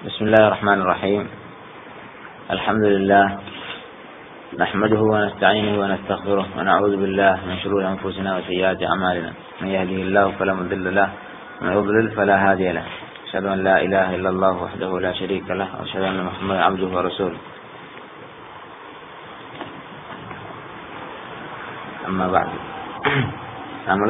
بسم الله الرحمن الرحيم الحمد لله نحمده ونستعينه ونستغفره ونعوذ بالله من شرور أنفسنا وسيئات أعمالنا من يهده الله فلا مضل له ومن يضلل فلا هادي له أشهد أن لا إله إلا الله وحده لا شريك له وأشهد أن محمدا عبده ورسوله أما بعد നമ്മൾ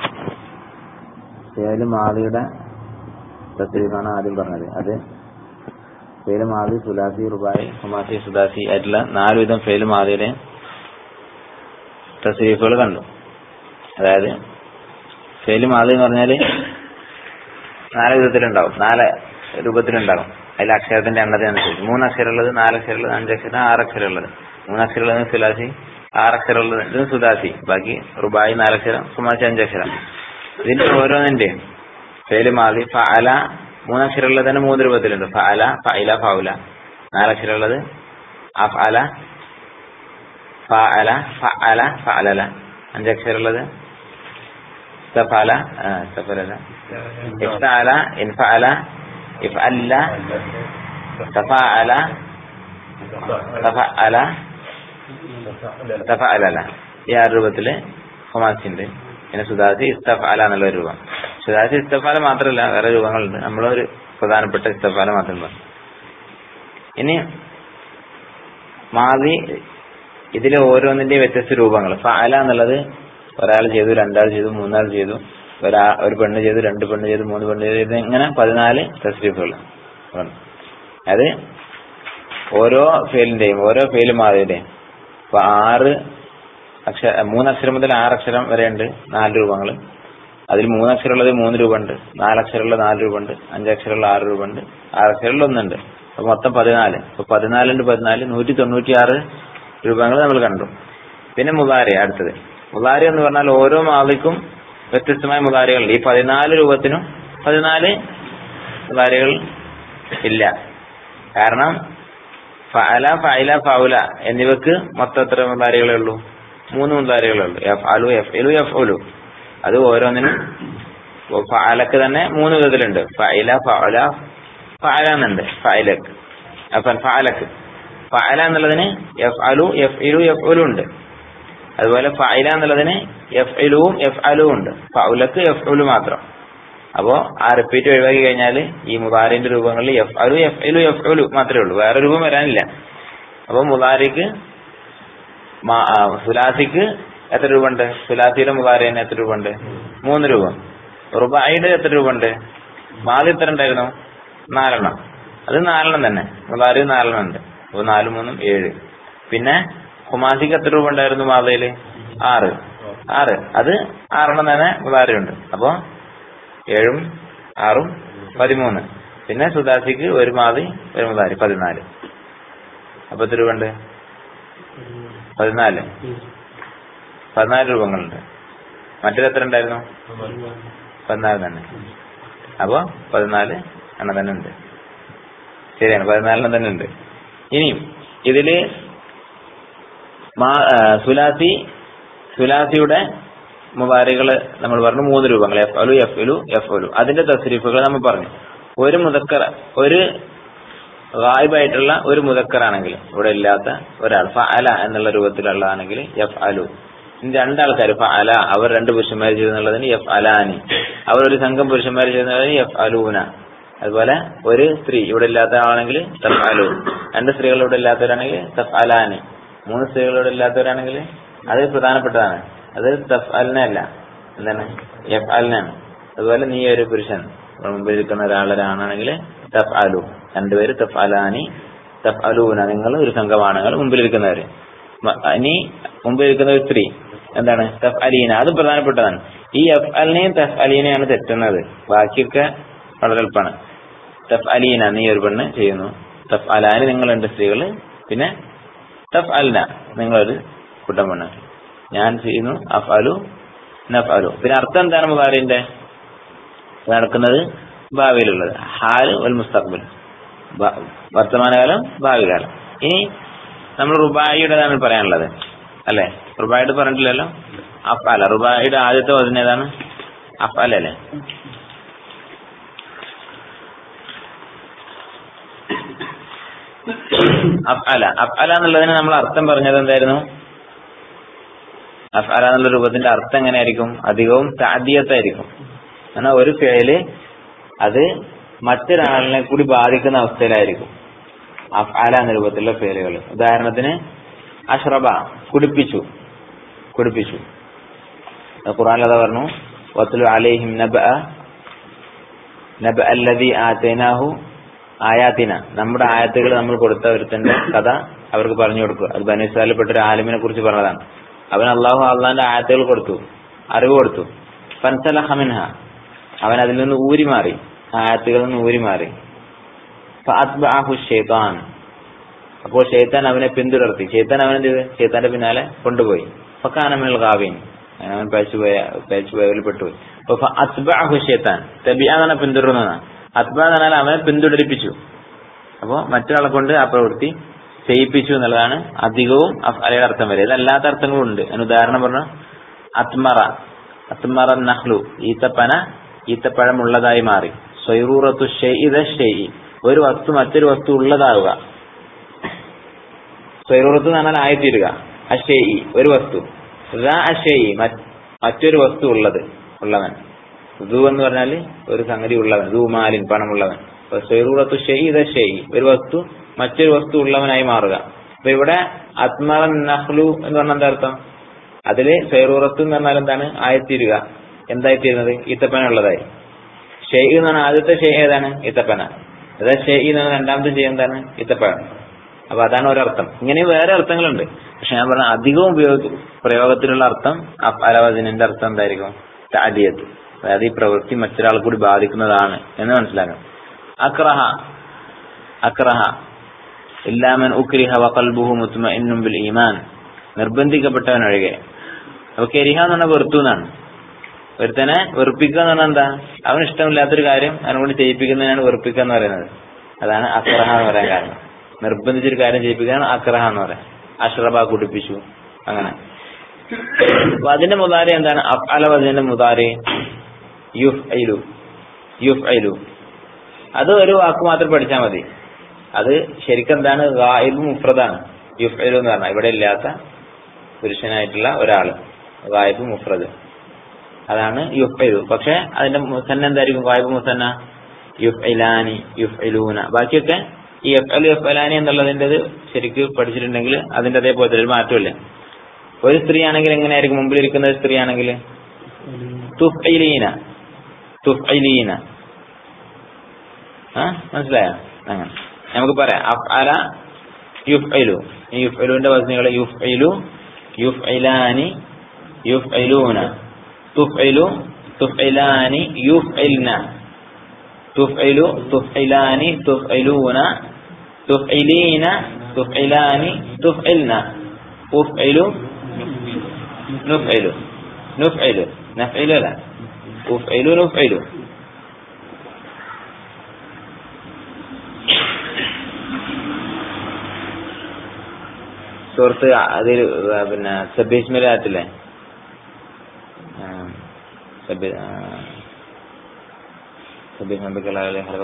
ഫേല് മാളിയുടെ തസ്രീഫാണ് ആദ്യം പറഞ്ഞത് അത് ഫേല് മാളി സുലാസി റുബായി ഹുമാസി സുദാസി ആയിട്ടുള്ള നാല് വിധം ഫേല് മാളിയുടെ തസ്രീഫുകൾ കണ്ടു അതായത് ഫേല് മാളി എന്ന് പറഞ്ഞാൽ നാല് വിധത്തിലുണ്ടാവും നാല് രൂപത്തിലുണ്ടാവും അതിൽ അക്ഷരത്തിന്റെ എണ്ണത്തിന് അനുസരിച്ച് മൂന്ന് അക്ഷരമുള്ളത് നാല് അക്ഷരമുള്ളത് അഞ്ച് അക്ഷരം ആറ് അക്ഷരമുള്ളത് മൂന്ന് അക്ഷരമുള്ളത് സുലാസി ആറ് അക്ഷരമുള്ളത് ഇത് സുദാസി ബാക്കി റുബായി നാലക്ഷരം സുമാസി അഞ്ചക്ഷരം ഇതിന്റെ ഓരോന്നിന്റെയും ഫേല് മാതി ഫഅല മൂന്നക്ഷരമുള്ളത് തന്നെ മൂന്ന് രൂപത്തിലുണ്ട് ഫഅല ഫഇല ഫൗല നാലക്ഷരമുള്ളത് അഫഅല ഫഅല ഫഅല ഫഅലല അഞ്ചക്ഷരമുള്ളത് ഇസ്തഫഅല ഇസ്തഫഅല ഇഫ്തഅല ഇൻഫഅല ഇഫ്അല്ല തഫഅല തഫഅല തഫഅലല ഈ ആറ് രൂപത്തില് ഹൊമാസിന്റെ പിന്നെ സുദാസി ഇസ്തഫാല എന്നുള്ള ഒരു രൂപം സുദാസി ഇസ്തഫാല മാത്രമല്ല വേറെ രൂപങ്ങളുണ്ട് നമ്മളൊരു പ്രധാനപ്പെട്ട ഇസ്തഫാല മാത്രം പറഞ്ഞു ഇനി മാതി ഇതിലെ ഓരോന്നിന്റെ വ്യത്യസ്ത രൂപങ്ങൾ ഫഅല എന്നുള്ളത് ഒരാൾ ചെയ്തു രണ്ടാൾ ചെയ്തു മൂന്നാൾ ചെയ്തു ഒരാ ഒരു പെണ്ണ് ചെയ്തു രണ്ട് പെണ്ണ് ചെയ്തു മൂന്ന് പെണ്ണ് ചെയ്തു ഇങ്ങനെ പതിനാല് തസ്രീഫുകൾ അത് ഓരോ ഫെയിലിന്റെയും ഓരോ ഫെയിൽ മാതിയുടെയും അപ്പൊ ആറ് അക്ഷര മൂന്നക്ഷരം മുതൽ ആറക്ഷരം വരെ ഉണ്ട് നാല് രൂപങ്ങൾ അതിൽ മൂന്നക്ഷരമുള്ളത് മൂന്ന് രൂപ ഉണ്ട് നാലക്ഷരമുള്ള നാല് രൂപ ഉണ്ട് അഞ്ചക്ഷരമുള്ള ആറ് രൂപ ഉണ്ട് ആറക്ഷരമുള്ള ഒന്നുണ്ട് അപ്പൊ മൊത്തം പതിനാല് അപ്പൊ പതിനാലുണ്ട് പതിനാല് നൂറ്റി തൊണ്ണൂറ്റി ആറ് രൂപങ്ങൾ നമ്മൾ കണ്ടു പിന്നെ മുതാരി അടുത്തത് മുതാരി എന്ന് പറഞ്ഞാൽ ഓരോ മാവിക്കും വ്യത്യസ്തമായ മുതാരികളുണ്ട് ഈ പതിനാല് രൂപത്തിനും പതിനാല് മുതാരികൾ ഇല്ല കാരണം ഫഅല ഫഅല ഫൗല എന്നിവക്ക് മൊത്തം എത്ര മുതാരികളേ ഉള്ളൂ മൂന്ന് മുതാരികളേ ഉള്ളൂ എഫ് അലു എഫ് എലു എഫ് ഒലു അത് ഓരോന്നിനും ഫഅലക്ക് തന്നെ മൂന്ന് വിധത്തിലുണ്ട് ഫഅല ഫഅല ഫഅല എന്നുണ്ട് ഫഅലക്ക് അപ്പൊ ഫഅലക്ക് ഫഅല എന്നുള്ളതിന് എഫ് അലു എഫ് ഇലു എഫ് ഒലു ഉണ്ട് അതുപോലെ ഫഅല എന്നുള്ളതിന് എഫ് ഇലുവും എഫ് അലുവും ഉണ്ട് ഫൗലക്ക് എഫ് ഒലു മാത്രം അപ്പോ ആ റിപ്പീറ്റ് ഒഴിവാക്കി കഴിഞ്ഞാൽ ഈ മുതാരിന്റെ രൂപങ്ങളിൽ എഫ് അലു എഫ് എലു എഫ് ഒലു മാത്രമേ ഉള്ളൂ വേറെ രൂപം വരാനില്ല അപ്പൊ മുതാരിക്ക് സുലാസിക്ക് എത്ര രൂപ ഉണ്ട് സുലാസിയുടെ മുതാരിന് എത്ര രൂപ ഉണ്ട് മൂന്ന് രൂപ റുബായിയുടെ എത്ര രൂപ ഉണ്ട് മാതി എത്ര ഉണ്ടായിരുന്നു നാലെണ്ണം അത് നാലെണ്ണം തന്നെ മുതാരി നാലെണ്ണം ഉണ്ട് അപ്പൊ നാലും മൂന്നും ഏഴ് പിന്നെ ഹുമാസിക്ക് എത്ര രൂപ ഉണ്ടായിരുന്നു മാതയില് ആറ് ആറ് അത് ആറെണ്ണം തന്നെ മുതാരി ഉണ്ട് അപ്പോ ഏഴും ആറും പതിമൂന്ന് പിന്നെ സുദാസിക്ക് ഒരു മാതി ഒരു മുതാരി പതിനാല് അപ്പൊ എത്ര രൂപ ഉണ്ട് പതിനാല് പതിനാല് രൂപങ്ങളുണ്ട് മറ്റേത് എത്ര ഉണ്ടായിരുന്നു പതിനാല് തന്നെ അപ്പോ പതിനാല് എണ്ണം തന്നെ ഉണ്ട് ശരിയാണ് പതിനാലെണ്ണം തന്നെ ഉണ്ട് ഇനിയും ഇതില് സുലാസി സുലാസിയുടെ മുബാരികള് നമ്മൾ പറഞ്ഞു മൂന്ന് രൂപങ്ങൾ എഫ് അലു എഫ് എലു എഫ് ഒലു അതിന്റെ തസ്രീഫുകൾ നമ്മൾ പറഞ്ഞു ഒരു മുതക്കർ ഒരു ഗായിബായിട്ടുള്ള ഒരു മുതക്കറാണെങ്കിൽ ഇവിടെ ഇല്ലാത്ത ഒരാൾ ഫ അല എന്നുള്ള രൂപത്തിലുള്ളതാണെങ്കിൽ എഫ് അലു രണ്ടാൾക്കാർ ഫ അല അവർ രണ്ട് പുരുഷന്മാർ ചെയ്തെന്നുള്ളതിന് എഫ് അലാനി അവർ ഒരു സംഘം പുരുഷന്മാർ ചെയ്യുന്നതിന് എഫ് അലൂന അതുപോലെ ഒരു സ്ത്രീ ഇവിടെ ഇല്ലാത്ത ആളാണെങ്കിൽ തഫ് അലു രണ്ട് സ്ത്രീകൾ ഇവിടെ ഇല്ലാത്തവരാണെങ്കിൽ തഫ് അലാനി മൂന്ന് സ്ത്രീകൾ ഇവിടെ ഇല്ലാത്തവരാണെങ്കിൽ അത് പ്രധാനപ്പെട്ടതാണ് അത് തഫ് അല്ല എന്താണ് എഫ് അലിനാണ് അതുപോലെ നീ ഒരു പുരുഷൻ മുമ്പിൽ ഇരിക്കുന്ന ഒരാളൊരാണാണെങ്കിൽ തഫ് അലു രണ്ടുപേര് തഫ് അലാനി തഫ് അലൂന നിങ്ങൾ ഒരു സംഘമാണുങ്ങൾ മുമ്പിലിരിക്കുന്നവര് ഇനി മുമ്പിലിരിക്കുന്ന ഒരു സ്ത്രീ എന്താണ് തഫ് അലീന അത് പ്രധാനപ്പെട്ടതാണ് ഈ എഫ് അലിനെയും തഫ് അലീനയാണ് തെറ്റുന്നത് ബാക്കിയൊക്കെ വളരെ എളുപ്പമാണ് തഫ് അലീന നീ ഒരു പെണ്ണ് ചെയ്യുന്നു തഫ് അലാനി നിങ്ങൾ രണ്ട് സ്ത്രീകള് പിന്നെ തഫ് അൽന നിങ്ങളൊരു കൂട്ടം പെണ്ണ് ഞാൻ ചെയ്യുന്നു അഫ് അലു നഫ് അലു പിന്നെ അർത്ഥം എന്താണ് മുതാരിന്റെ നടക്കുന്നത് ഭാവിയിലുള്ളത് ഹാല് വൽ മുസ്തഖ്ബൽ വർത്തമാനകാലം ഭാവി കാലം ഇനി നമ്മൾ റുബായിയുടേതാണ് പറയാനുള്ളത് അല്ലെ റുബായിട്ട് പറഞ്ഞിട്ടില്ലല്ലോ അഫാല റുബായിയുടെ ആദ്യത്തെ വചനം ഏതാണ് അഫാല അല്ലേ അഫ്അല അഫ്അല എന്നുള്ളതിന് നമ്മൾ അർത്ഥം പറഞ്ഞത് എന്തായിരുന്നു അഫ്അല എന്നുള്ള രൂപത്തിന്റെ അർത്ഥം എങ്ങനെയായിരിക്കും അധികവും താദ്യത്തായിരിക്കും എന്നാൽ ഒരു ഫേല് അത് മറ്റൊരാളിനെ കൂടി ബാധിക്കുന്ന അവസ്ഥയിലായിരിക്കും അഫ്അല എന്ന രൂപത്തിലുള്ള ഫേലുകൾ ഉദാഹരണത്തിന് അഷ്റബ കുടിപ്പിച്ചു കുടിപ്പിച്ചു ഖുർആൻ അതാ പറഞ്ഞു വത്ലു അലൈഹിം നബ നബ അല്ലദി ആതൈനാഹു ആയാത്തിന നമ്മുടെ ആയത്തുകൾ നമ്മൾ കൊടുത്ത ഒരുത്തന്റെ കഥ അവർക്ക് പറഞ്ഞു കൊടുക്കുക അത് ബനീസാലിൽപ്പെട്ട ഒരു ആലിമിനെ കുറിച്ച് പറഞ്ഞതാണ് അവൻ അള്ളാഹു അള്ളാന്റെ ആയത്തുകൾ കൊടുത്തു അറിവ് കൊടുത്തു ഫൻസലഹമിൻഹ അവൻ അതിൽ നിന്ന് ഊരി മാറി ആയത്തുകളിൽ നിന്ന് ഊരി മാറി ഫഅത്ബഅഹു ശൈത്താൻ അപ്പോൾ ഷെയ്ത്താൻ അവനെ പിന്തുടർത്തി ഷെയ്ത്താൻ അവനെ എന്ത് ചെയ്ത് ഷെയ്ത്താന്റെ പിന്നാലെ കൊണ്ടുപോയി ഫക്കാനമിൽ ഗാവീൻ അങ്ങനെ അവൻ പേച്ചുപോയ പേച്ചുപോയവരിൽ പെട്ടുപോയി അപ്പൊ അത്ബഅഹു ഷെയ്ത്താൻ തബിയ എന്നാണ് പിന്തുടർന്നതാണ് അത്ബ എന്ന് പറഞ്ഞാൽ അവനെ പിന്തുടരിപ്പിച്ചു അപ്പോ മറ്റൊരാളെ കൊണ്ട് ആ പ്രവൃത്തി ചെയ്യിപ്പിച്ചു എന്നുള്ളതാണ് അധികവും അലയുടെ അർത്ഥം വരെ ഇതല്ലാത്ത അർത്ഥങ്ങളും ഉണ്ട് അതിന് ഉദാഹരണം പറഞ്ഞു അത്മറ അത്മറ നഹ്ലു ഈത്തപ്പന ഈത്തപ്പഴം ഉള്ളതായി മാറി സ്വൈറൂറത്തു ഷെയ്ഇദ ഷെയ്ഇ ഒരു വസ്തു മറ്റൊരു വസ്തു ഉള്ളതാവുക സ്വൈറൂറത്ത് എന്ന് പറഞ്ഞാൽ ആയിത്തീരുക അഷേയി ഒരു വസ്തു അഷേയി മറ്റൊരു വസ്തു ഉള്ളത് ഉള്ളവൻ ദു എന്ന് പറഞ്ഞാൽ ഒരു സംഗതി ഉള്ളവൻ ദു മാലിൻ പണമുള്ളവൻ സ്വൈറൂറത്തു ഷെയ്ഇദ ഷെയ്ഇ ഒരു വസ്തു മറ്റൊരു വസ്തു ഉള്ളവനായി മാറുക അപ്പൊ ഇവിടെ അത്മറൻ നഹ്ലു എന്ന് പറഞ്ഞാൽ എന്താ അർത്ഥം അതില് സ്വൈറൂറത്ത് എന്ന് പറഞ്ഞാൽ എന്താണ് ആയിത്തീരുക എന്തായിത്തീരുന്നത് ഈത്തപ്പന ഉള്ളതായി ഷെയ് എന്ന് പറഞ്ഞാൽ ആദ്യത്തെ ഷെയ് ഏതാണ് ഈത്തപ്പന അതാ ഷെയ് എന്ന് പറഞ്ഞാൽ രണ്ടാമത്തെ ഷെയ് എന്താണ് ഈത്തപ്പഴം അപ്പൊ അതാണ് ഒരർത്ഥം ഇങ്ങനെ വേറെ അർത്ഥങ്ങളുണ്ട് പക്ഷെ ഞാൻ പറഞ്ഞ അധികവും ഉപയോഗ പ്രയോഗത്തിലുള്ള അർത്ഥം അലവചനന്റെ അർത്ഥം എന്തായിരിക്കും താദിയത്ത് അതായത് ഈ പ്രവൃത്തി മറ്റൊരാൾ കൂടി ബാധിക്കുന്നതാണ് എന്ന് മനസ്സിലാക്കണം അക്രഹ അക്രഹ ഇല്ലാമൻ ഉക്രിഹ വഖൽബുഹു മുത്മഇന്നും ബിൽ ഈമാൻ നിർബന്ധിക്കപ്പെട്ടവൻ ഒഴികെ അപ്പൊ കരിഹ എന്ന് പറഞ്ഞാൽ വെറുത്തു എന്നാണ് ഒരുത്തനെ വെറുപ്പിക്കുക എന്ന് പറഞ്ഞാൽ എന്താ അവന് ഇഷ്ടമില്ലാത്തൊരു കാര്യം അവനോട് ചെയ്യിപ്പിക്കുന്നതിനാണ് വെറുപ്പിക്കുക എന്ന് പറയുന്നത് അതാണ് അക്രഹ എന്ന് പറയാൻ കാരണം നിർബന്ധിച്ചൊരു കാര്യം ചെയ്യിപ്പിക്കുകയാണ് അക്രഹ എന്ന് പറയാം അഷ്റബ കുടിപ്പിച്ചു അങ്ങനെ അപ്പൊ അതിന്റെ മുതാരി എന്താണ് അലവതിന്റെ മുതാരി യുഫ് ഐലു യുഫ് ഐലു അത് ഒരു വാക്ക് മാത്രം പഠിച്ചാൽ മതി അത് ശരിക്കും എന്താണ് ഗായിബ് മുഫ്രദാണ് യുഫ് ഐലു എന്ന് പറഞ്ഞാൽ ഇവിടെ ഇല്ലാത്ത പുരുഷനായിട്ടുള്ള ഒരാള് ഗായിബ് മുഫ്രദ് അതാണ് യുഫ് ഐലു പക്ഷെ അതിന്റെ മുസന്ന എന്തായിരിക്കും ഗായിബ് മുസന്ന യുഫ് ഇലാനി യുഫ് ഇലൂന ബാക്കിയൊക്കെ ഈ എഫ് എൽ എഫ് എലാനി എന്നുള്ളതിൻ്റെത് ശരിക്ക് പഠിച്ചിട്ടുണ്ടെങ്കിൽ അതിന്റെ അതേപോലെ ഒരു മാറ്റമില്ല ഒരു സ്ത്രീ ആണെങ്കിൽ എങ്ങനെയായിരിക്കും മുമ്പിൽ ഇരിക്കുന്ന ഒരു സ്ത്രീ ആണെങ്കിൽ തുഫ്ഇലീന തുഫ്ഇലീന ആ മനസ്സിലായോ അങ്ങനെ നമുക്ക് പറയാം അഫ്അല യുഫ്ഇലു ഈ യുഫ്ഇലുവിന്റെ വസനികൾ യുഫ്ഇലു യുഫ്ഇലാനി യുഫ്ഇലൂന തുഫ്ഇലു തുഫ്ഇലാനി യുഫ്ഇൽന تفعل تفعلان تفعلون تفعلين تفعلان تفعلن أفعل نفعل نفعل نفعل لا أفعل نفعل സുഹൃത്ത് അതിൽ പിന്നെ സബ്ബീസ്മിലാത്തില്ലേ സബ്ബി سبح بك لا إله إلا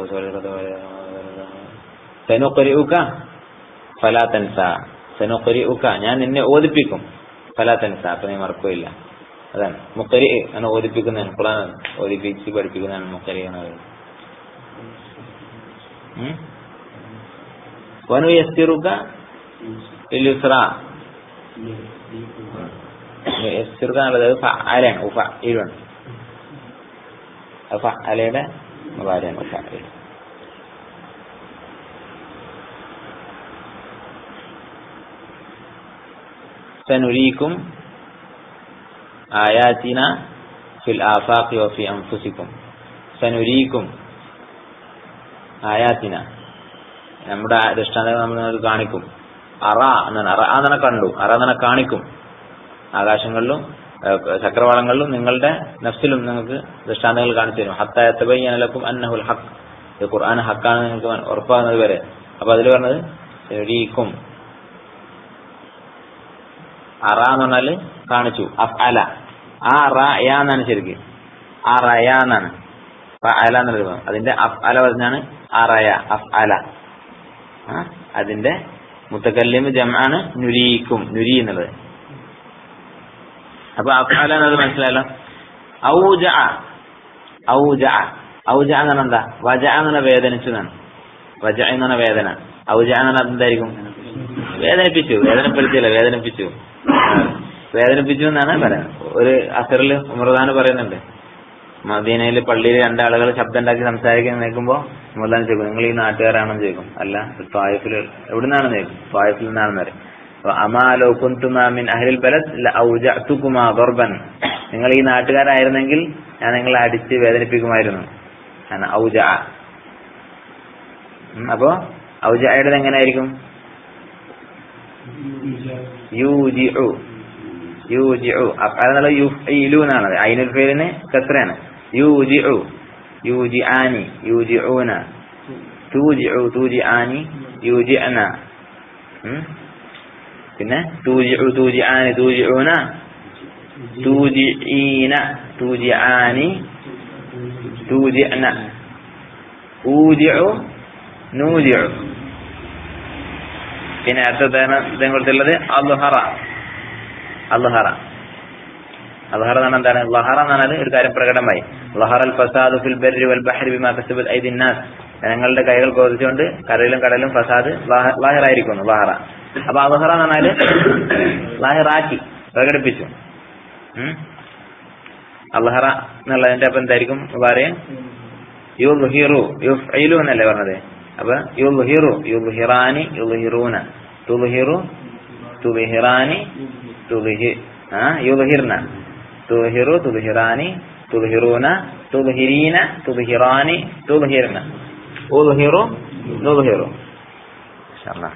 سنقرئك فلا تنسى സനുഖരിഉക ഞാൻ നിന്നെ ഓദിപ്പിക്കും ഫലാ തൻസ അപ്പൊ നീ മറക്കുകയില്ല അതാണ് മുക്കരി ആണ് ഓദിപ്പിക്കുന്നതാണ് ഖുർആൻ ഓദിപ്പിച്ച് പഠിപ്പിക്കുന്നതാണ് മുക്കരി എന്ന് പറയുന്നത് വനു യസ്തിറുക ലിലുസ്ര യസ്തിറുക എന്നുള്ളത് ഫഅലാണ് ഉഫഇലുൻ ഫഅലയുടെ മുബാരയാണ് ഉഫഇൽ سنريكم آياتنا في الآفاق وفي أنفسكم سنريكم ആയാത്തിന നമ്മുടെ ദൃഷ്ടാന്തങ്ങൾ നമ്മൾ നിങ്ങൾക്ക് കാണിക്കും അറ എന്നാണ് അറ എന്നാണ് കണ്ടു അറ എന്നാണ് കാണിക്കും ആകാശങ്ങളിലും ചക്രവാളങ്ങളിലും നിങ്ങളുടെ നഫ്സിലും നിങ്ങൾക്ക് ദൃഷ്ടാന്തങ്ങൾ കാണിച്ചു തരും ഹത്തായത്തബയ്യനലക്കും അന്നഹുൽ ഹക്ക് ഇത് ഖുർആൻ ഹക്കാണ് നിങ്ങൾക്ക് ഉറപ്പാകുന്നത് വരെ അപ്പൊ അതിൽ പറഞ്ഞത് ശരീക്കും അറ എന്ന് പറഞ്ഞാല് കാണിച്ചു അഫ് അല ആ റയ എന്നാണ് ശരിക്ക് ആ റയ എന്നാണ് അല എന്നുള്ളത് അതിന്റെ അഫ് അല പറഞ്ഞാണ് അറയ അഫ് അല അതിന്റെ മുത്തക്കല്ലിമ് ജമാണ് നുരീക്കും നുരി എന്നുള്ളത് അപ്പൊ അഫ്ആല എന്നത് മനസ്സിലായല്ലോ ഔജ ഔജ ഔജ എന്ന് പറഞ്ഞാൽ എന്താ വജ എന്ന് പറഞ്ഞാൽ വേദനിച്ചു എന്നാണ് വജ എന്ന് പറഞ്ഞ വേദന ഔജ എന്ന് പറഞ്ഞാൽ എന്തായിരിക്കും വേദനിപ്പിച്ചു വേദനപ്പെടുത്തിയല്ല വേദനിപ്പിച്ചു ആ, വേദനിപ്പിച്ചു എന്നാണ് പറയുന്നത് ഒരു അസറിൽ ഉമർദാൻ പറയുന്നുണ്ട് മദീനയിൽ പള്ളിയിൽ രണ്ടാളുകൾ ശബ്ദം ഉണ്ടാക്കി സംസാരിക്കാൻ നിൽക്കുമ്പോൾ ഉമർദാൻ ചോദിക്കും നിങ്ങൾ ഈ നാട്ടുകാരാണെന്ന് ചോദിക്കും അല്ല ത്വായഫിൽ എവിടുന്നാണെന്ന് ചോദിക്കും ത്വായഫിൽ നിന്നാണെന്ന് പറയും അപ്പൊ അമാലോ കുന്തുമാമിൻ അഹ്ലിൽ ബലത് ഔജഅതുകുമാ ദർബൻ നിങ്ങൾ ഈ നാട്ടുകാരായിരുന്നെങ്കിൽ ഞാൻ നിങ്ങളെ അടിച്ച് വേദനിപ്പിക്കുമായിരുന്നു ആണ് ഔജ അപ്പോ ഔജയുടെ എങ്ങനെയായിരിക്കും യൂജിഉ യൂജിഉ അഫ്അൽ യുഫ്ഇലു എന്നാണ് ഐനുൽ ഫെയിലിന് കസ്രയാണ് യൂജിഉ യൂജിആനി യൂജിഊന തൂജിഉ തൂജിആനി യൂജിഅന ഉം? പിന്നെ തൂജിഉ തൂജിആനി തൂജിഊന തൂജിഈന തൂജിആനി തൂജിഅന ഊജിഉ നൂജിഉ പിന്നെ അടുത്തതാണ് ഇതിനെ കുറിച്ചുള്ളത് അൽഹറ അൽഹറ അൽഹറ എന്ന് പറഞ്ഞാൽ എന്താണ് ലഹറ എന്ന് പറഞ്ഞാൽ ഒരു കാര്യം പ്രകടമായി ലഹറ അൽ ഫസാദ് ഫിൽ ബർരി വൽ ബഹരി ബിമാ കസബത് ഐദിൻ നാസ് ജനങ്ങളുടെ കൈകൾ ബോധിച്ചുകൊണ്ട് കരയിലും കടലും ഫസാദ് ലാഹിറായിരിക്കുന്നു ലഹറ അപ്പൊ അൽഹറ എന്ന് പറഞ്ഞാല് ലാഹിറാക്കി പ്രകടിപ്പിച്ചു ഉം? അൽഹറ എന്നുള്ളതിന്റെ അപ്പൊ എന്തായിരിക്കും പറയാൻ യുൽഹിറു യുഫ്ഇലു എന്നല്ലേ പറഞ്ഞത് അപ്പൊ യുൽഹിറു യുൽഹിറാനി യുൽഹിറൂന തുൽഹിറു തുൽഹിറാനി തുൽഹി ആ യുൽഹിർന തുൽഹിറു തുൽഹിറാനി തുൽഹിറൂന തുൽഹിരീന തുൽഹിറാനി തുൽഹിർന ഉൽഹിറു നുൽഹിറു ഇൻഷാല്ലാ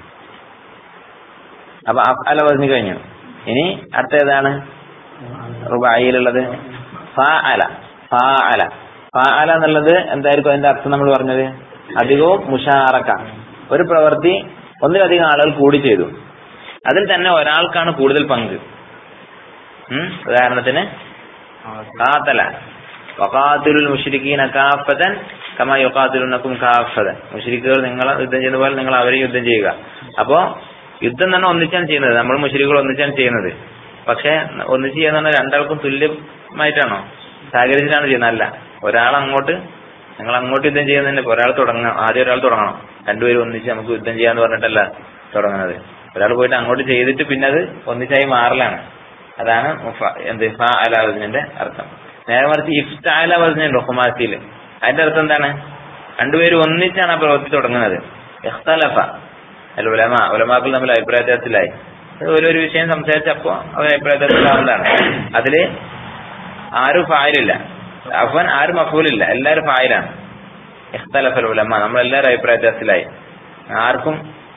അപ്പൊ അഫ്അല വസ്നി കഴിഞ്ഞു ഇനി അടുത്ത ഏതാണ് റുബായിലുള്ളത് ഫാഅല ഫാഅല ഫാഅല എന്നുള്ളത് എന്തായിരിക്കും അതിന്റെ അർത്ഥം നമ്മൾ പറഞ്ഞത് അധികവും മുഷാറക്ക ഒരു പ്രവൃത്തി ഒന്നിലധികം ആളുകൾ കൂടി ചെയ്തു അതിൽ തന്നെ ഒരാൾക്കാണ് കൂടുതൽ പങ്ക് ഉം? ഉദാഹരണത്തിന് കാത്തല വഖാത്തിലുൽ മുഷ്രിഖീന കാഫതൻ കമാ യുഖാത്തിലുനക്കും കാഫതൻ മുഷ്രിക്കുകൾ നിങ്ങളെ യുദ്ധം ചെയ്യുന്ന പോലെ നിങ്ങൾ അവരെ യുദ്ധം ചെയ്യുക അപ്പോ യുദ്ധം തന്നെ ഒന്നിച്ചാണ് ചെയ്യുന്നത് നമ്മൾ മുഷ്രിക്കുകൾ ഒന്നിച്ചാണ് ചെയ്യുന്നത് പക്ഷെ ഒന്നിച്ച് ചെയ്യുന്ന പറഞ്ഞാൽ രണ്ടാൾക്കും തുല്യമായിട്ടാണോ സഹകരിച്ചിട്ടാണ് ചെയ്യുന്നത് അല്ല ഒരാൾ അങ്ങോട്ട് നിങ്ങൾ അങ്ങോട്ട് യുദ്ധം ചെയ്യുന്നതിന് ഒരാൾ തുടങ്ങണം ആദ്യം ഒരാൾ തുടങ്ങണം രണ്ടുപേരും ഒന്നിച്ച് നമുക്ക് യുദ്ധം ചെയ്യാന്ന് പറഞ്ഞിട്ടല്ല തുടങ്ങുന്നത് ഒരാൾ പോയിട്ട് അങ്ങോട്ട് ചെയ്തിട്ട് പിന്നെ അത് ഒന്നിച്ചായി മാറലാണ് അതാണ് മുഫ- എന്ത് ഫ അല വസ്നിന്റെ അർത്ഥം നേരെ മറിച്ച് ഇഫ്ത അല വസ്നുണ്ട് ഹുമാസിയിൽ അതിന്റെ അർത്ഥം എന്താണ് രണ്ടുപേരും ഒന്നിച്ചാണ് ആ പ്രവൃത്തി തുടങ്ങുന്നത് ഇഖ്തലഫ അല്ല ഉലമ ഉലമാക്കൾ തമ്മിൽ അഭിപ്രായ വ്യത്യാസത്തിലായി അത് ഓരോരു വിഷയം സംസാരിച്ചപ്പോ അവർ അഭിപ്രായ വ്യത്യാസത്തിലാവുന്നതാണ് അതില് ആരും ഫായിലില്ല അവൻ ആരും മഫൂലില്ല എല്ലാരും ഫായിലാണ് ഇഖ്തലഫൽ ഉലമ നമ്മളെല്ലാവരും അഭിപ്രായ വ്യത്യാസത്തിലായി ആർക്കും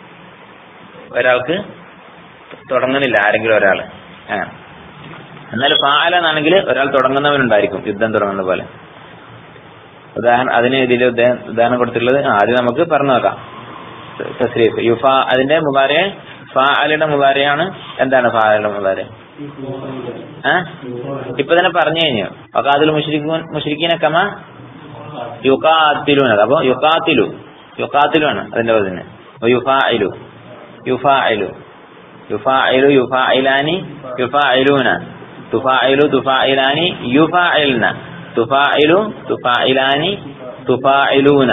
ഒരാൾക്ക് തുടങ്ങുന്നില്ല ആരെങ്കിലും ഒരാള് അങ്ങനെ എന്നാൽ ഫാല എന്നാണെങ്കിൽ ഒരാൾ തുടങ്ങുന്നവനുണ്ടായിരിക്കും യുദ്ധം തുടങ്ങുന്ന പോലെ ഉദാഹരണം അതിന് ഇതിൽ ഉദാഹരണം കൊടുത്തിട്ടുള്ളത് ആ, ആദ്യം നമുക്ക് പറഞ്ഞു നോക്കാം തസ്രീഫ് യുഫ അതിന്റെ മുബാര ഫാലയുടെ മുബാരയാണ് എന്താണ് ഫാലയുടെ മുബാര ഏഹ് ഇപ്പൊ തന്നെ പറഞ്ഞു കഴിഞ്ഞു വക്കാതിൽ മുഷ്രിഖൂൻ മുഷ്രിഖീന കമ യുക്കാത്തിലൂന അപ്പൊ യുക്കാത്തിലു യുക്കാത്തിലു ആണ് അതിന്റെ പതിന് യുഫായിലു യുഫായിലു യുഫായിലു യുഫായിലാനി യുഫായിലൂന തുഫായിലു തുഫായിലാനി യുഫായിൽന തുഫായിലു തുഫായിലാനി തുഫായിലൂന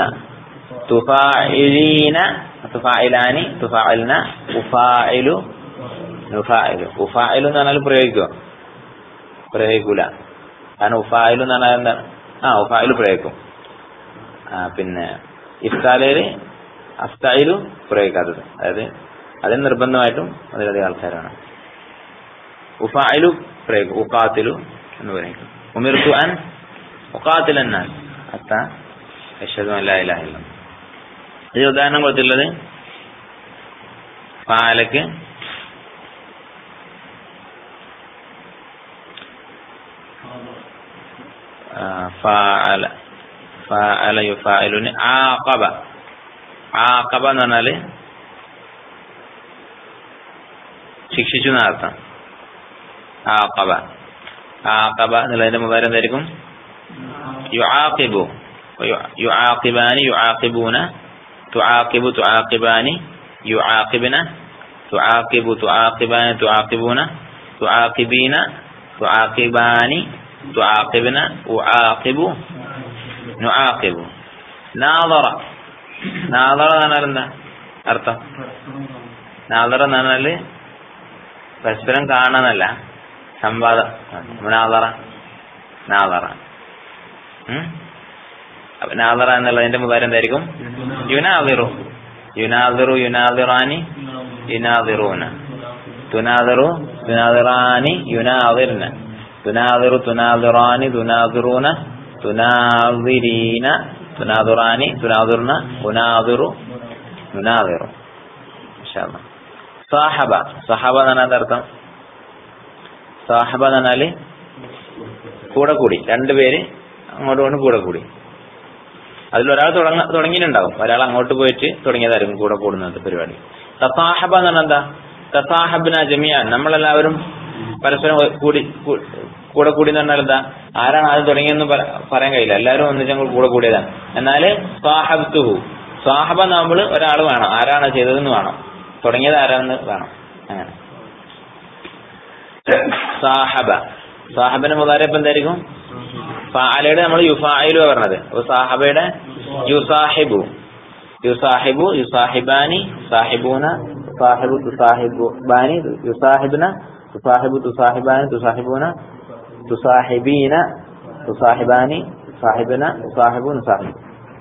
തുഫായിലീന തുഫായിലാനി തുഫായിൽന ഉഫായിലു നുഫായിലു ഉഫായിലു എന്ന് പറഞ്ഞാൽ പ്രയോഗിക്കുമോ പ്രയോഗിക്കൂല കാരണം ഉഫായിലു എന്ന് പറഞ്ഞാൽ എന്താണ് ആ ഉഫായിലു പ്രയോഗിക്കും ആ പിന്നെ ഇഫ്താലയില് അഫ്തായിലു പ്രയോഗിക്കാത്തത് അതായത് അതിന് നിർബന്ധമായിട്ടും അതിലധികം ആൾക്കാരാണ് ഉഫായിലു പ്രയോഗിക്കും ഉഖാത്തിലു എന്ന് പറയും ഉമിർത്തു അൻ ഉഖാത്തിൽ എന്നാൽ അത്ത അഷ്ഹദു അൻ ലാ ഇലാഹ ഇല്ലല്ലാഹ് ഇത് ഉദാഹരണം കൊടുത്തിട്ടുള്ളത് ഫാലക്ക് ആ, ഫാഅല ഫാഅല യുഫാഇലുന് ആഖബ ആഖബ എന്ന് പറഞ്ഞാല് ശിക്ഷിച്ചു എന്നർത്ഥം ആഖബ ആഖബ എന്നുള്ളതിന്റെ മുഖാരം എന്തായിരിക്കും യുആഖിബു യുആഖിബാനി യുആഖിബൂന തുആഖിബു തുആഖിബാനി യുആഖിബിന തുആഖിബു തുആഖിബാനി തുആഖിബൂന തുആഖിബീന തുആഖിബാനി തുആഖിബിന ഉആഖിബു നുആഖിബു നാദറ നാദറ എന്ന് പറഞ്ഞാൽ എന്താ അർത്ഥം നാദറ എന്ന് പറഞ്ഞാല് പരസ്പരം കാണാന്നല്ല സംവാദം നാദറ നാദറ ഉം? അപ്പൊ നാദറ എന്നുള്ളതിന്റെ മുതാരം എന്തായിരിക്കും യുനാദിറു യുനാദിറു യുനാദിറാനി യുനാദിറൂന തുനാദിറു തുനാദിറാനി യുനാദിർന തുനാദിറു തുനാദിറാനി തുനാദിറൂന തുനാദിരീന തുനാദിറാനി തുനാദിർന ഉനാദിറു നുനാദിറു ഇൻഷാ അല്ലാ. സാഹബ സഹബ എന്നാണ് അതിന്റെ അർത്ഥം സാഹബ എന്ന് പറഞ്ഞാല് കൂടെ കൂടി രണ്ടുപേര് അങ്ങോട്ടും ഇങ്ങോട്ടും കൂടെ കൂടി അതിലൊരാൾ തുടങ്ങ തുടങ്ങിയിട്ടുണ്ടാവും ഒരാൾ അങ്ങോട്ട് പോയിട്ട് തുടങ്ങിയതായിരിക്കും കൂടെ കൂടുന്നത് പരിപാടി തസാഹബ എന്ന് പറഞ്ഞാൽ എന്താ തസാഹബിന ജമിയാൻ നമ്മളെല്ലാവരും പരസ്പരം കൂടി കൂ- കൂടെ കൂടി എന്ന് പറഞ്ഞാൽ എന്താ ആരാണ് ആദ്യം തുടങ്ങിയെന്ന് പറ- പറയാൻ കഴിയില്ല എല്ലാവരും ഒന്നിച്ച് ഞങ്ങൾ കൂടെ കൂടിയതാണ് എന്നാല് സാഹബ്തുഹു സാഹബ നമ്മൾ ഒരാൾ വേണം ആരാണ് ചെയ്തതെന്ന് വേണം തുടങ്ങിയത് ആരാണെന്ന് വേണം അങ്ങനെ സാഹബ സാഹബിന്റെ മുതാരപ്പ് എന്തായിരിക്കും ഫാലയുടെ നമ്മൾ യുഫായിലു പറഞ്ഞത് അപ്പൊ സാഹബയുടെ യുസാഹിബു യുസാഹിബു യുസാഹിബാനി സാഹിബൂന തുസാഹിബു തുസാഹിബാനി യുസാഹിബിന തുസാഹിബു തുസാഹിബാനി തുസാഹിബൂന തുസാഹിബീന തുസാഹിബാനി സാഹിബിന തുസാഹിബു തുസാഹിബു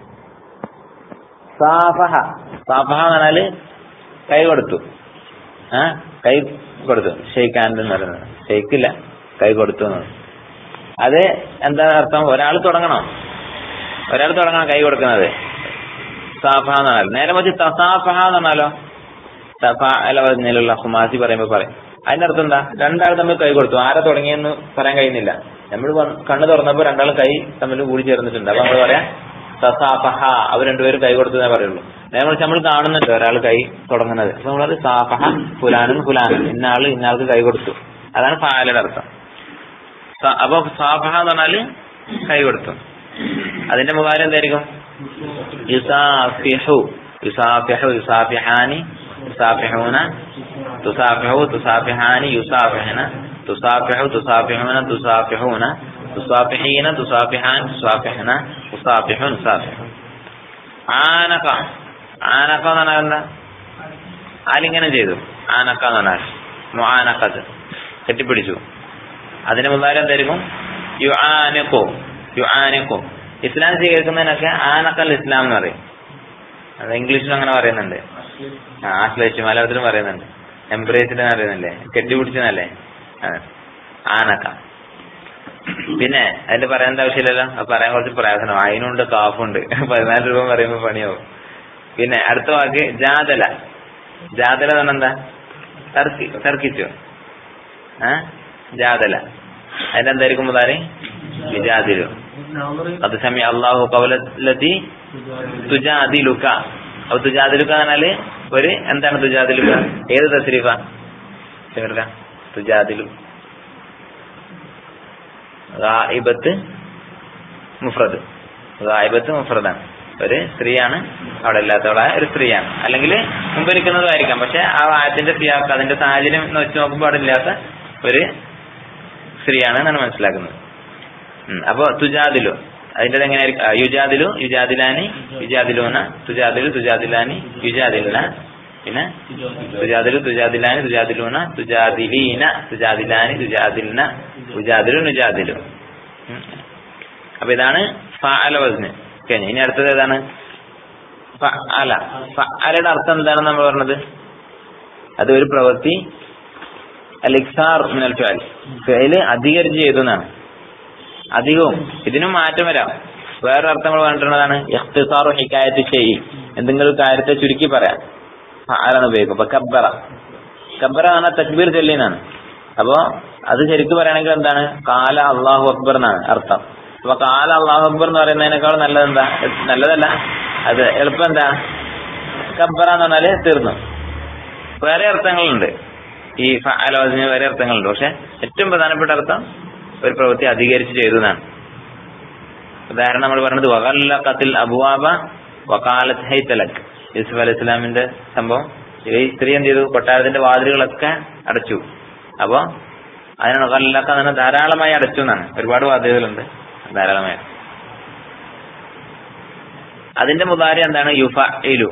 സാഫഹ സാഫഹ എന്ന് പറഞ്ഞാല് കൈ കൊടുത്തു ആ കൈ കൊടുത്തു ഷെയ്ക്ക് ഹാൻഡ് എന്ന് പറയുന്നത് ഷെയ്ക്കില്ല കൈ കൊടുത്തു എന്നത് അത് എന്താ അർത്ഥം ഒരാൾ തുടങ്ങണം ഒരാൾ തുടങ്ങണം കൈ കൊടുക്കുന്നത് സാഫഹ എന്ന് പറഞ്ഞാൽ നേരെ മറിച്ച് തസാഫഹ എന്ന് പറഞ്ഞാലോ തഫ അല വജ്ഞയിലുള്ള ഹുമാസി പറയുമ്പോ പറയും അതിന്റെ അർത്ഥം എന്താ രണ്ടാൾ തമ്മിൽ കൈ കൊടുത്തു ആരാ തുടങ്ങിയെന്ന് പറയാൻ കഴിയുന്നില്ല നമ്മൾ കണ്ണു തുറന്നപ്പോ രണ്ടാൾ കൈ തമ്മിൽ കൂടി ചേർന്നിട്ടുണ്ട് അപ്പൊ നമ്മൾ പറയാം തസാഫഹ അവർ രണ്ടുപേരും കൈ കൊടുത്തതേ പറയുള്ളൂ നേരെ മറിച്ച് നമ്മൾ കാണുന്നുണ്ട് ഒരാൾ കൈ തുടങ്ങുന്നത് അപ്പൊ നമ്മളത് സാഫഹ ഫുലാനും ഫുലാനും ഇന്നയാള് ഇന്നയാൾക്ക് കൈ കൊടുത്തു അതാണ് ഫാലയുടെ അർത്ഥം സ- അപ്പൊ സാഫഹ എന്ന് പറഞ്ഞാല് കൈ കൊടുത്തു അതിന്റെ മുഖാരം എന്തായിരിക്കും യുസാഫിഹു യുസാഫിഹു യുസാഫിഹാനി യുസാഫിഹൂന തുസാഫിഹു തുസാഫിഹാനി യുസാഫിഹന തുസാഫിഹു തുസാഫിഹൂന തുസാഫിഹൂന തുസാഫിഹീന തുസാഫിഹാൻ തുസാഫിഹന തുസാഫിഹു തുസാഫിഹു ആനക ആനക എന്ന് പറഞ്ഞാൽ എന്താ ആലിംഗനം ചെയ്തു ആനക്ക എന്ന് പറഞ്ഞാൽ മുആനഖത്ത് കെട്ടിപ്പിടിച്ചു അതിന്റെ മുതാരം എന്തായിരിക്കും യു ആനക്കോ യു ആനക്കോ ഇസ്ലാം സ്വീകരിക്കുന്നതിനൊക്കെ ആനക്കൽ ഇസ്ലാം എന്ന് പറയും അത് ഇംഗ്ലീഷിലും അങ്ങനെ പറയുന്നുണ്ട് ആ ആശ്ലേഷിച്ച് മലയാളത്തിലും പറയുന്നുണ്ട് എംബ്രേസിൽ പറയുന്നില്ലേ കെട്ടിപ്പിടിച്ചെന്നല്ലേ അതെ ആനക്ക പിന്നെ അതിന്റെ പറയേണ്ട ആവശ്യമില്ലല്ലോ അത് പറയാൻ കുറച്ച് പ്രയാസനം അതിനുണ്ട് കാഫുണ്ട് പതിനാല് രൂപ പറയുമ്പോ പണിയാവും പിന്നെ അടുത്ത വാക്ക് ജാതല ജാതല എന്ന് പറഞ്ഞാ എന്താ തർക്കി തർക്കിച്ചു ആ ജാതല അതിന്റെ എന്തായിരിക്കും മുതാരി വിജാതിലു അത് സമയ അള്ളാഹു കവലത്തി തുജാദിലുക അപ്പൊ തുജാദിലുക എന്ന് പറഞ്ഞാല് ഒരു എന്താണ് തുജാദിലുക ഏത് തസ്രീഫ ചേർക്ക തുജാദിലു ഗായിബത്ത് മുഫ്രദ് ഗായിബത്ത് മുഫ്രദാണ് ഒരു സ്ത്രീയാണ് അവിടെ ഇല്ലാത്തവളായ ഒരു സ്ത്രീയാണ് അല്ലെങ്കിൽ മുമ്പിരിക്കുന്നതുമായിരിക്കാം പക്ഷെ ആ ആയത്തിന്റെ സിയാക്ക് അതിന്റെ സാഹചര്യം എന്ന് വെച്ച് നോക്കുമ്പോൾ അവിടെ ഇല്ലാത്ത ഒരു സ്ത്രീയാണ് എന്നാണ് മനസ്സിലാക്കുന്നത് ഉം. അപ്പൊ തുജാദിലു അതിന്റെ എങ്ങനെയായിരിക്കും ആ, യുജാദിലു യുജാദിലാനി യുജാദിലൂന തുജാദിലു തുജാദിലാനി യുജാദിലുന പിന്നെ തുജാദിലു തുജാദിലാനി തുജാദിലൂന തുജാദിലീന തുജാദിലാനി തുജാദിലിന തുജാദിലു നുജാദിലു ഉം. അപ്പൊ ഇതാണ് ഫഅല വസ്ന് കഴിഞ്ഞു ഇനി അടുത്തത് ഏതാണ് ഫഅല ഫഅലയുടെ അർത്ഥം എന്താണെന്ന് നമ്മൾ പറഞ്ഞത് അത് ഒരു പ്രവൃത്തി അൽ ഇക്സാർ മിനൽ ഫിഅൽ ഫിഅല് അധികരിച്ച് ചെയ്തു എന്നാണ് അധികവും ഇതിനും മാറ്റം വരാം വേറെ അർത്ഥങ്ങൾ പറഞ്ഞിട്ടുള്ളതാണ് ഇഖ്തിസാറു ഹിക്കായത്ത് ചെയ്യി എന്തെങ്കിലും ഒരു കാര്യത്തെ ചുരുക്കി പറയാം ആരാണ് ഉപയോഗിക്കും അപ്പൊ കബ്ബറ കബ്ബറ എന്ന് പറഞ്ഞാൽ തക്ബീർ ചൊല്ലിനാണ് അപ്പോ അത് ശരിക്കും പറയുകയാണെങ്കിൽ എന്താണ് കാല അള്ളാഹു അക്ബർ എന്നാണ് അർത്ഥം അപ്പൊ കാല അള്ളാഹു അക്ബർ എന്ന് പറയുന്നതിനേക്കാൾ നല്ലത് എന്താ നല്ലതല്ല അത് എളുപ്പം എന്താ കബ്ബറ എന്ന് പറഞ്ഞാല് തീർന്നു വേറെ അർത്ഥങ്ങളുണ്ട് ഈ ആലോചന വേറെ അർത്ഥങ്ങളുണ്ട് പക്ഷെ ഏറ്റവും പ്രധാനപ്പെട്ട അർത്ഥം ഒരു പ്രവൃത്തി അധികരിച്ച് ചെയ്തു എന്നാണ് ഉദാഹരണം നമ്മൾ പറഞ്ഞത് വകല്ലക്കത്തിൽ അബുവാബ വക്കാലത്ത് ഹൈത്തലക് യൂസുഫ് അലൈഹി ഇസ്ലാമിന്റെ സംഭവം ഈ സ്ത്രീ എന്ത് ചെയ്തു കൊട്ടാരത്തിന്റെ വാതിലുകളൊക്കെ അടച്ചു അപ്പൊ അതിനാണ് കല്ലൊക്കെ അങ്ങനെ ധാരാളമായി അടച്ചു എന്നാണ് ഒരുപാട് വാതിലുകളുണ്ട് ധാരാളമായി അതിന്റെ മുതാരി എന്താണ് യുഫ ഇലു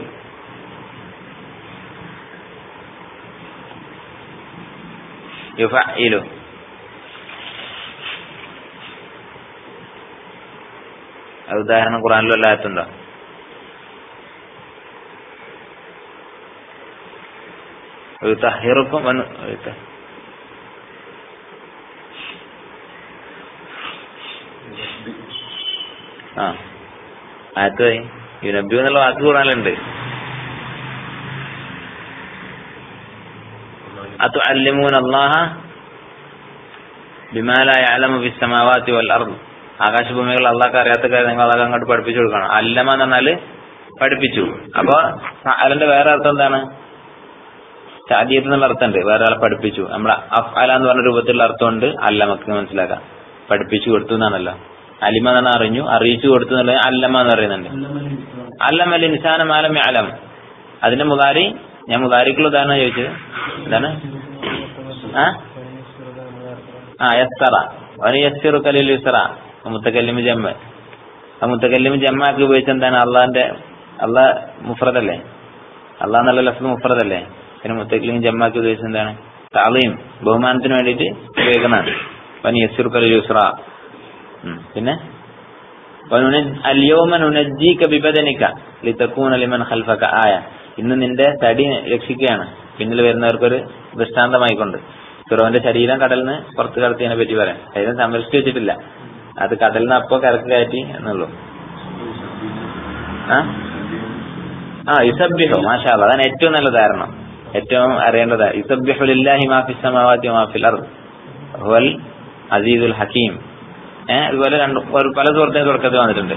യുഫ ഇലു അത് ഉദാഹരണം ഖുറാനിലും എല്ലാത്തുണ്ടോ യുതഹിറുക്കും വന്നു- യുത- ആ ആയത്ത് പോയി യുനബി എന്നുള്ള വാക്ക് ഖുറാനിലുണ്ട് അതു അല്ലിമൂൻ അള്ളാഹ ബിമാല യഅലമു ഫിസ് സമാവാതി വൽ അർദ് ആകാശഭൂമികൾ അള്ളാഹ് അറിയാത്ത കാര്യം നിങ്ങൾ അതൊക്കെ അങ്ങോട്ട് പഠിപ്പിച്ചു കൊടുക്കണം അല്ലമ എന്ന് പറഞ്ഞാല് പഠിപ്പിച്ചു അപ്പൊ അലന്റെ വേറെ അർത്ഥം എന്താണ് ചാദിയത്ത് എന്നുള്ള അർത്ഥമുണ്ട് വേറെ ആളെ പഠിപ്പിച്ചു നമ്മളെ അഫ്അല എന്ന് പറഞ്ഞ രൂപത്തിലുള്ള അർത്ഥമുണ്ട് അല്ലമക്ക് മനസ്സിലാക്കാം പഠിപ്പിച്ചു കൊടുത്തു എന്നാണല്ലോ അലിമ എന്ന് പറഞ്ഞാൽ അറിഞ്ഞു അറിയിച്ചു കൊടുത്തു എന്നുള്ളത് അല്ലമ എന്ന് പറയുന്നുണ്ട് അല്ലം അൽ ഇൻസാനം ആലം അലം അതിന്റെ മുതാരി ഞാൻ മുതാരിക്കുള്ള ഉദാഹരണം ചോദിച്ചത് എന്താണ് ആ ആ യസ്തറ അവന് യസ്സിറു കലിൽ യുസറ മുത്തക്കല്ലിമ് ജമ്മ ആ മുത്തക്കല്ലിമ് ജമ്മാക്കി ഉപയോഗിച്ച എന്താണ് അള്ളാന്റെ അള്ളാഹ് മുഫ്രദല്ലേ അള്ളാഹ് എന്നുള്ള ലഫ്സ് മുഫ്രദല്ലേ പിന്നെ മുത്തക്കല്ലിമ് ജമ്മാക്കി ഉപയോഗിച്ചത് എന്താണ് താളയും ബഹുമാനത്തിന് വേണ്ടിയിട്ട് ഉപയോഗിക്കുന്നതാണ് അവന് യസ്സിറു കലിൽ യുസറ ഉം. പിന്നെ അല്യോമ നുനജ്ജീക ബിബദനിക ലിതകൂന ലിമൻ ഖൽഫക ആയ ഇന്ന് നിന്റെ തടി രക്ഷിക്കുകയാണ് പിന്നിൽ വരുന്നവർക്കൊരു ദൃഷ്ടാന്തമായിക്കൊണ്ട് ഫിറോന്റെ ശരീരം കടലിൽ നിന്ന് പുറത്ത് കടത്തിയതിനെ പറ്റി പറയാം ശരീരം സംരക്ഷിച്ചു വെച്ചിട്ടില്ല അത് കടലിൽ നിന്ന് അപ്പോ കരക്ക് കയറ്റി എന്നുള്ളൂ ആ ആ ഇസബ്ബിഹു മാഷാ അല്ലാ. അതാണ് ഏറ്റവും നല്ല ധാരണം ഏറ്റവും അറിയേണ്ടത് ഇസബ്ബിഹു ലില്ലാഹി മാ ഫിസ് സമാവാതി വമാ ഫിൽ അർദ് ഹുവൽ അസീസുൽ ഹക്കീം ഏഹ് അതുപോലെ രണ്ട് ഒരു പല സുഹൃത്തിന് തുടക്കത്തിൽ വന്നിട്ടുണ്ട്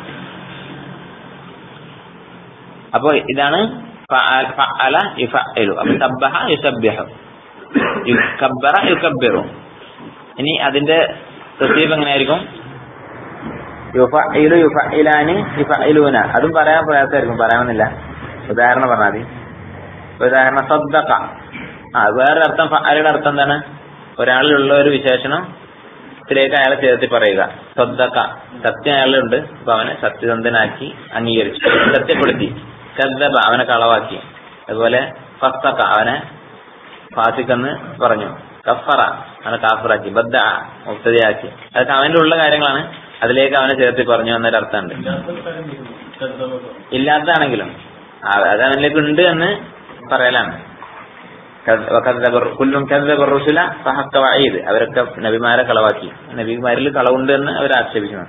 അപ്പൊ ഇതാണ് ഫഅ- ഫഅല യുഫഅലു അപ്പൊ സബ്ബഹ യുസബ്ബിഹു യുക്കബ്ബറ യുക്കബ്ബിറു ഇനി അതിന്റെ തസ്ബീഹ് എങ്ങനെയായിരിക്കും യുഫഇലു യുഫഇലാനി യുഫഇലൂന അതും പറയാൻ പ്രയാസമായിരിക്കും പറയാമെന്നില്ല ഉദാഹരണം പറഞ്ഞാൽ മതി ഉദാഹരണം സദ്ദഖ ആ വേറെ അർത്ഥം ഫഅലയുടെ അർത്ഥം എന്താണ് ഒരാളിലുള്ള ഒരു വിശേഷണം ത്തിലേക്ക് അയാളെ ചേർത്തി പറയുക സ്വന്തക്ക സത്യം അയാളുണ്ട് അപ്പൊ അവനെ സത്യസന്ധനാക്കി അംഗീകരിച്ചു സത്യപ്പെടുത്തി കദ്ദബ അവനെ കളവാക്കി അതുപോലെ ഫസ്തക്ക അവനെ ഫാസിക്കെന്ന് പറഞ്ഞു കഫറ അവനെ കാഫറാക്കി ബദ്ദ മുക്തതയാക്കി അതൊക്കെ അവന്റെ ഉള്ള കാര്യങ്ങളാണ് അതിലേക്ക് അവനെ ചേർത്തി പറഞ്ഞു എന്നൊരു അർത്ഥമുണ്ട് ഇല്ലാത്തതാണെങ്കിലും ആ- അത് അവനിലേക്ക് ഉണ്ട് എന്ന് പറയലാണ് കദ്- വകദ്ദബ റു- കുല്ലും കദ്ദബ റുസുല ഫഹക്ക വഈദ് അവരൊക്കെ നബിമാരെ കളവാക്കി നബിമാരിൽ കളവുണ്ട് എന്ന് അവർ ആക്ഷേപിക്കുന്നു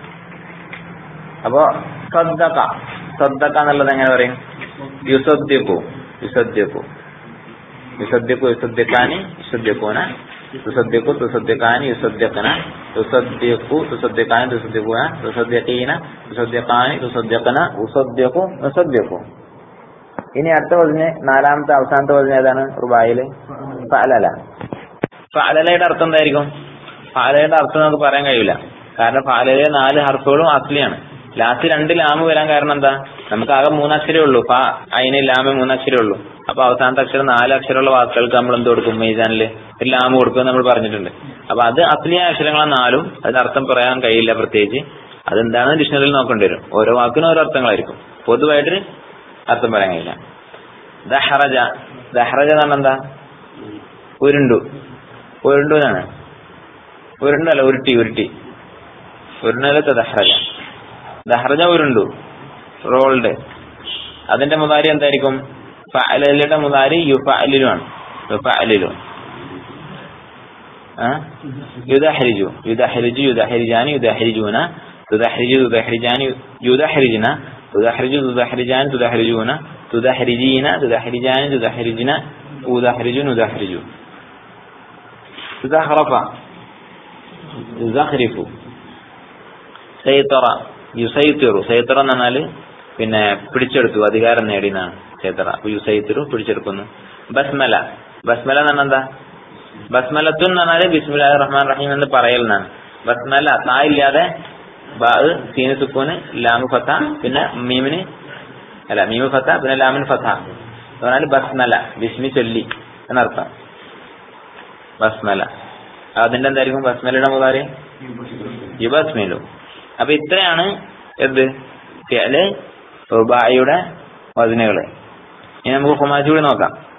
അപ്പോ സദ്ദഖ സദ്ദഖ എന്നുള്ളത് എങ്ങനെ പറയും യുസദ്ദിഖു യുസദ്ദിഖു യുസദ്ദിഖു യുസദ്ദിഖാനി യുസദ്ദിഖൂന തുസദ്ദിഖു തുസദ്ദിഖാനി യുസദ്ദിഖന തുസദ്ദിഖു തുസദ്ദിഖാനി തുസദ്ദിഖൂന തുസദ്ദിഖീന തുസദ്ദിഖാനി തുസദ്ദിഖന ഉസദ്ദിഖു നുസദ്ദിഖു ഇനി അടുത്ത വചന നാലാമത്തെ അവസാനത്തെ വചന ഏതാണ് റുബായില് ഫഅലല ഫഅലലയുടെ അർത്ഥം എന്തായിരിക്കും ഫഅലയുടെ അർത്ഥം നമുക്ക് പറയാൻ കഴിയില്ല കാരണം ഫഅലയിലെ നാല് ഹർഫുകളും അസ്ലിയാണ് ലാസ്റ്റ് രണ്ട് ലാമ് വരാൻ കാരണം എന്താ നമുക്ക് ആകെ മൂന്നക്ഷരേ ഉള്ളൂ ഫ അയിന് ലാമ് മൂന്നക്ഷരേ ഉള്ളൂ അപ്പൊ അവസാനത്തെ അക്ഷരം നാല് അക്ഷരമുള്ള വാക്കുകൾക്ക് നമ്മൾ എന്ത് കൊടുക്കും മീസാനില് ഒരു ലാമ് കൊടുക്കും നമ്മൾ പറഞ്ഞിട്ടുണ്ട് അപ്പൊ അത് അസ്ലിയായ അക്ഷരങ്ങളാണ് നാലും അതിന് അർത്ഥം പറയാൻ കഴിയില്ല പ്രത്യേകിച്ച് അതെന്താണെന്ന് ഡിക്ഷണറിയിൽ നോക്കേണ്ടി വരും ഓരോ വാക്കിനും ഓരോ അർത്ഥങ്ങളായിരിക്കും പൊതുവായിട്ട് അർത്ഥം പറയാൻ കഴിയില്ല ദഹറജ ദഹറജ എന്ന് പറഞ്ഞാൽ എന്താ ഉരുണ്ടു ഉരുണ്ടു എന്നാണ് ഉരുണ്ടല്ല ഉരുട്ടി ഉരുട്ടി ഉരുണ്ടലത്തെ ദഹ്റജ ദഹ്റജ ഉരുണ്ടു റോൾഡ് അതിന്റെ മുതാരി എന്തായിരിക്കും ഫഅലയുടെ മുതാരി യുഫഅലിലുമാണ് യുഫഅലിലു ആ യുദഹരിജു യുദഹരിജു യുദഹരിജാനി യുദഹരിജൂന തുദഹരിജു തുദഹരിജാനി യുദഹരിജന തുദഹരിജു തുദഹരിജാനി തുദഹരിജൂന തുദഹരിജീന തുദഹരിജാനി തുദഹരിജിന ഉദഹരിജു നുദഹരിജു തുദഹറഫ യുസഹ്രിഫു സൈത്തറ യുസൈത്തിറു സൈത്തറ എന്ന് പറഞ്ഞാല് പിന്നെ പിടിച്ചെടുത്തു അധികാരം നേടിയെന്നാണ് സൈത്തറ അപ്പൊ യുസൈത്തിറു പിടിച്ചെടുക്കുന്നു ബസ്മല ബസ്മല എന്ന് പറഞ്ഞാൽ എന്താ ബസ്മലത്തു എന്ന് പറഞ്ഞാല് ബിസ്മില്ലാഹി റഹ്മാൻ റഹീം എന്ന് പറയലെന്നാണ് ബസ്മല താ ഇല്ലാതെ ബാ സീന് സുക്കൂന് ലാമു ഫത്ത പിന്നെ മീമിന് അല്ല മീമു ഫത്ത പിന്നെ ലാമിന് ഫത്ത പറഞ്ഞാൽ ബസ്മല ബിസ്മി ചൊല്ലി എന്നർത്ഥം ബസ്മല അതിന്റെ എന്തായിരിക്കും ബസ്മലയുടെ മുതാരി യുബസ്മിലു അപ്പൊ ഇത്രയാണ് എന്ത് ഫിഅല് റുബായിയുടെ വചനകള് ഇനി നമുക്ക് ഹുമാജി കൂടി നോക്കാം